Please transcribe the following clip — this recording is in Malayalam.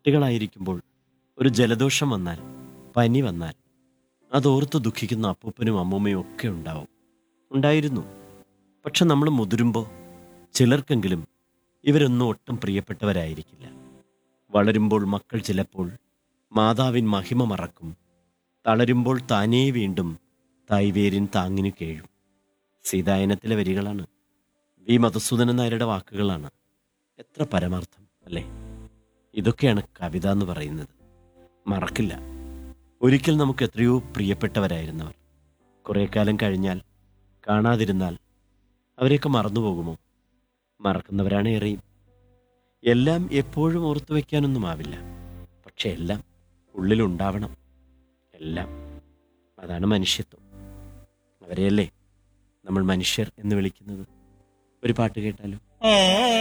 കുട്ടികളായിരിക്കുമ്പോൾ ഒരു ജലദോഷം വന്നാൽ പനി വന്നാൽ അതോർത്ത് ദുഃഖിക്കുന്ന അപ്പൂപ്പനും അമ്മൂമ്മയും ഒക്കെ ഉണ്ടാവും ഉണ്ടായിരുന്നു പക്ഷെ നമ്മൾ മുതിരുമ്പോൾ ചിലർക്കെങ്കിലും ഇവരൊന്നും ഒട്ടും പ്രിയപ്പെട്ടവരായിരിക്കില്ല വളരുമ്പോൾ മക്കൾ ചിലപ്പോൾ മാതാവിൻ മഹിമ മറക്കും തളരുമ്പോൾ താനേ വീണ്ടും തായ്വേരിൻ താങ്ങിനു കേഴും സീതായനത്തിലെ വരികളാണ് വി മധുസൂദനൻ നായരുടെ വാക്കുകളാണ് എത്ര പരമാർത്ഥം അല്ലേ ഇതൊക്കെയാണ് കവിത എന്ന് പറയുന്നത് മറക്കില്ല ഒരിക്കൽ നമുക്ക് എത്രയോ പ്രിയപ്പെട്ടവരായിരുന്നവർ കുറേ കാലം കഴിഞ്ഞാൽ കാണാതിരുന്നാൽ അവരെയൊക്കെ മറന്നുപോകുമോ മറക്കുന്നവരാണ് ഏറെയും എല്ലാം എപ്പോഴും ഓർത്തു വയ്ക്കാനൊന്നുമാവില്ല പക്ഷെ എല്ലാം ഉള്ളിലുണ്ടാവണം എല്ലാം അതാണ് മനുഷ്യത്വം അവരെയല്ലേ നമ്മൾ മനുഷ്യർ എന്ന് വിളിക്കുന്നത് ഒരു പാട്ട് കേട്ടാലോ